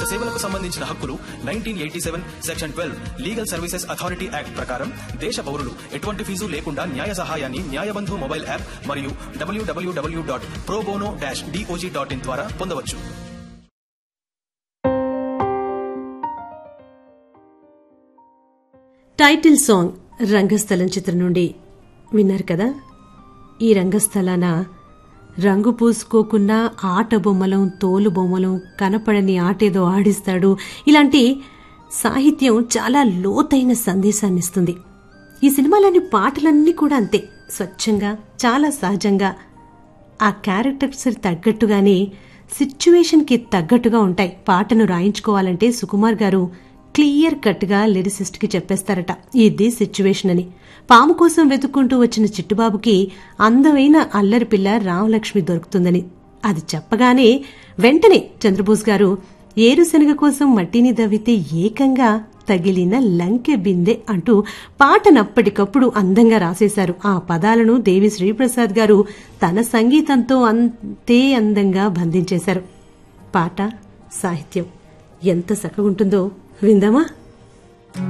సేవలకు సంబంధించిన హక్కులు nineteen eighty seven section twelve legal services authority act ప్రకారం దేశ పౌరులు ఎటువంటి ఫీజు లేకుండా న్యాయ సహాయాన్ని న్యాయబంధు మొబైల్ యాప్ మరియు WWW dot pro bono dash DOJ dot in ద్వారా పొందవచ్చు టైటిల్ సాంగ్ రంగస్థలం చిత్రం నుండి విన్నారు కదా ఈ రంగస్థలాన రంగు పూసుకోకున్నా ఆట బొమ్మలం తోలు బొమ్మలం కనపడని ఆటేదో ఆడిస్తాడు ఇలాంటి సాహిత్యం చాలా లోతైన సందేశాన్ని ఇస్తుంది ఈ సినిమాలోని పాటలన్నీ కూడా అంతే స్వచ్ఛంగా చాలా సహజంగా ఆ క్యారెక్టర్స్ తగ్గట్టుగానే సిచ్యువేషన్కి తగ్గట్టుగా ఉంటాయి పాటను రాయించుకోవాలంటే సుకుమార్ గారు క్లియర్ కట్గా లిరిసిస్ట్కి చెప్పేస్తారట ఇది సిచ్యువేషన్ అని పాము కోసం వెతుక్కుంటూ వచ్చిన చిట్టుబాబుకి అందమైన అల్లరి పిల్ల రామలక్ష్మి దొరుకుతుందని అది చెప్పగానే వెంటనే చంద్రబోస్ గారు ఏరుశనగ కోసం మట్టిని దవ్వితే ఏకంగా తగిలిన లంకె బిందె అంటూ పాటనప్పటికప్పుడు అందంగా రాసేశారు ఆ పదాలను దేవి శ్రీప్రసాద్ గారు తన సంగీతంతో అంతే అందంగా బంధించేశారు పాట సాహిత్యం ఎంత చక్కగుంటుందో విందామా